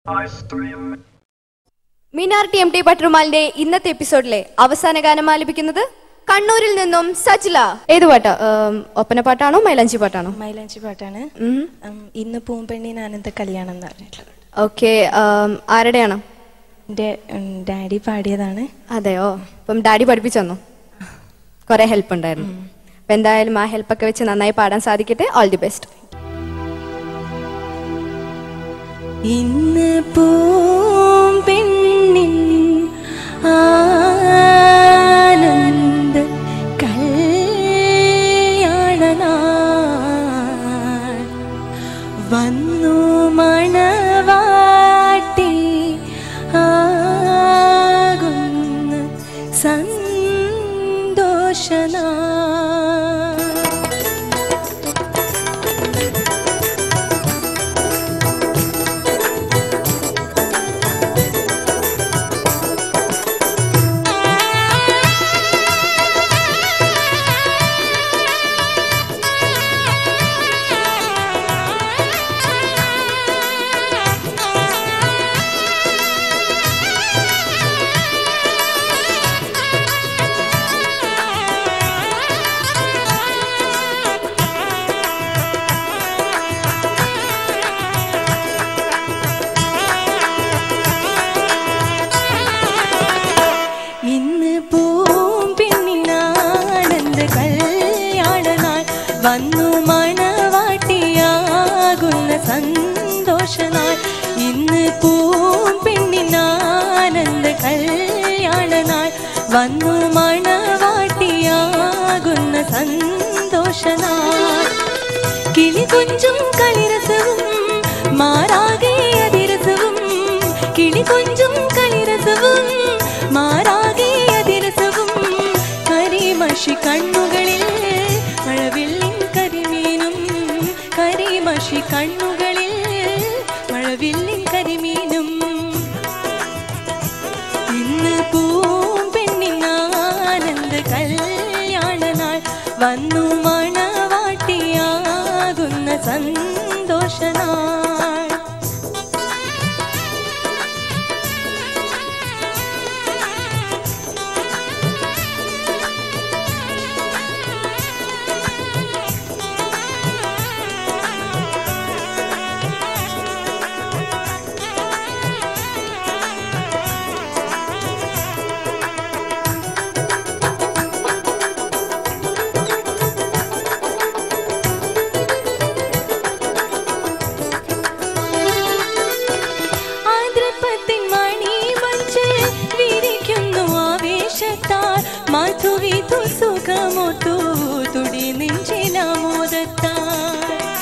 Minar T M T പട്രുമാലിന്റെ ഇന്നത്തെ എപ്പിസോഡിലെ അവസാന ഗാനം ആലപിക്കുന്നത് കണ്ണൂരിൽ നിന്നും സജ്ല ഏത് പാട്ടാ ഏം, ഒപ്പന പാട്ടാണോ മൈലാഞ്ചി പാട്ടാണോ മൈലാഞ്ചി പാട്ടാണ് ഉം, ഇന്ന് പൂമ്പെണ്ണിന് ആനന്ദ കല്യാണം എന്ന് പറഞ്ഞിട്ടുള്ളത് ഓക്കെ ആരുടെയാണ് എൻ്റെ ഉം, ഡാഡി പാടിയതാണ് അതെയോ അപ്പം ഡാഡി പഠിപ്പിച്ചു തന്നു കുറെ ഹെൽപ്പ് ഉണ്ടായിരുന്നു അപ്പൊ എന്തായാലും ആ ഹെൽപ്പൊക്കെ വെച്ച് നന്നായി പാടാൻ സാധിക്കട്ടെ ഓൾ ദി ബെസ്റ്റ് ഇന്ന് പൂമ്പെണ്ണിൻ ആനന്ദ കല്യാണനാൾ വന്നു മണവാട്ടി ആകുന്ന സന്തോഷനാ ഇന്ന് പൂമ്പിന്നിനാനന്ദ കല്യാണനാൾ വന്നു മണവാട്ടിയാകുന്ന സന്തോഷനാൾ ഇന്ന് പൂമ്പിന്നിനാനന്ദ കല്യാണനാൾ വന്നു മണവാട്ടിയാകുന്ന സന്തോഷനാൾ കിളി കൊഞ്ചും കളിരസവും മാറാകെ അതിരസവും കിളി കൊഞ്ചും കളിരസവും മാറാകെ അതിരസവും കരിമഷി കണ്ണുകളിൽ മഴവില്ലിൻ കരിമീനും കരിമഷി കണ്ണുകളിൽ മഴവില്ലിൻ കരിമീനും ഇന്ന് പൂമ്പെണ്ണിനാനന്ദ കല്യാണനാൾ വന്നു മണവാട്ടിയാകുന്ന സന്തോഷനാൾ ആദ്രപ്പത്തിൻ മണി മഞ്ചിൽ വിരിക്കുന്നു ആവേശത്താൽ മധുവിധു സുഖമൊത്തു തുടി നെഞ്ചിനാമോദത്താൽ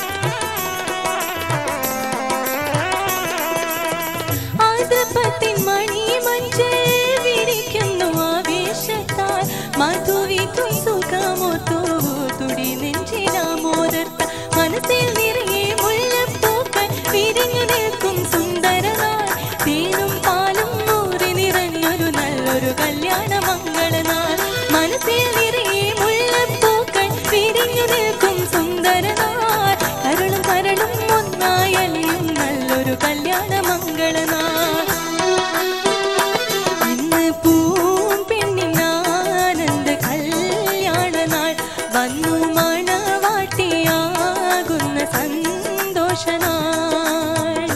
ആദ്രപ്പത്തിൻ മണി മഞ്ചിൽ വിരിക്കുന്നു ആവേശത്താൽ മധുവിധു സുഖമൊത്തു തുടി നെഞ്ചിനാമോദത്താൽ മനസ്സിൽ നിറയെ മുല്ലപ്പൂക്കൾ വിരിഞ്ഞു നിൽക്കും സുന്ദരനാൾ തേനും പാലും ഊറി നിറഞ്ഞൊരു നല്ലൊരു കല്യാണ മംഗളനാൾ മനസ്സിൽ നിറയെ മുല്ലപ്പൂക്കൾ വിരിഞ്ഞു നിൽക്കും സുന്ദരനാൾ കരളും കരളും ഒന്നായലിയും നല്ലൊരു കല്യാണ മംഗളനാൾ ഇന്ന് പൂമ്പെണ്ണിനാനന്ദ കല്യാണനാൾ വന്നു മണവാട്ടിയാകുന്ന സന്തോഷനാൾ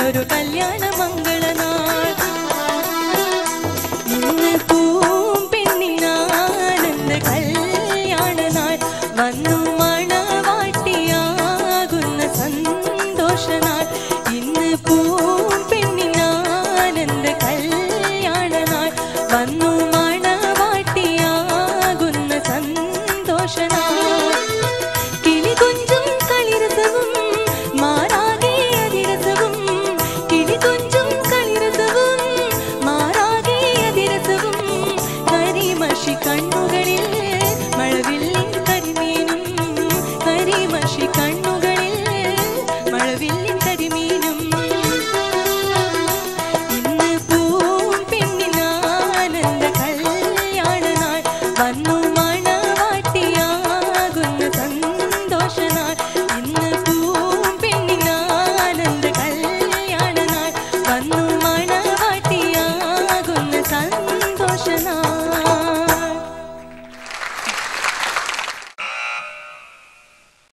ഇന്നൊരു കല്യാണ മംഗളനാൾ ഇന്ന് പൂമ്പെണ്ണിനാനന്ദ കല്യാണനാൾ വന്നു മണവാട്ടിയാകുന്ന സന്തോഷനാൾ ഇന്ന് പൂമ്പെണ്ണിനാനന്ദ കല്യാണനാൾ വന്നു മണവാട്ടിയാകുന്ന സന്തോഷനാൾ കിളികൊഞ്ചും കളിരസവും മാറാകെ അതിരസവും കിളികൊഞ്ചും കളിരസവും മാറാകെ അതിരസവും കരിമഷി കണ്ണുകളിൽ മഴവില്ലിൻ കരിമീനും കരിമഷി കണ്ണുകളിൽ മഴവില്ലിൻ കരിമീനും ഇന്ന് പൂമ്പെണ്ണിനാനന്ദ കല്യാണനാൾ വന്നു മണവാട്ടിയാകുന്ന സന്തോഷനാൾ ഇന്ന് പൂമ്പെണ്ണിനാനന്ദ കല്യാണനാൾ വന്നു മണവാട്ടിയാകുന്ന സന്തോഷനാൾ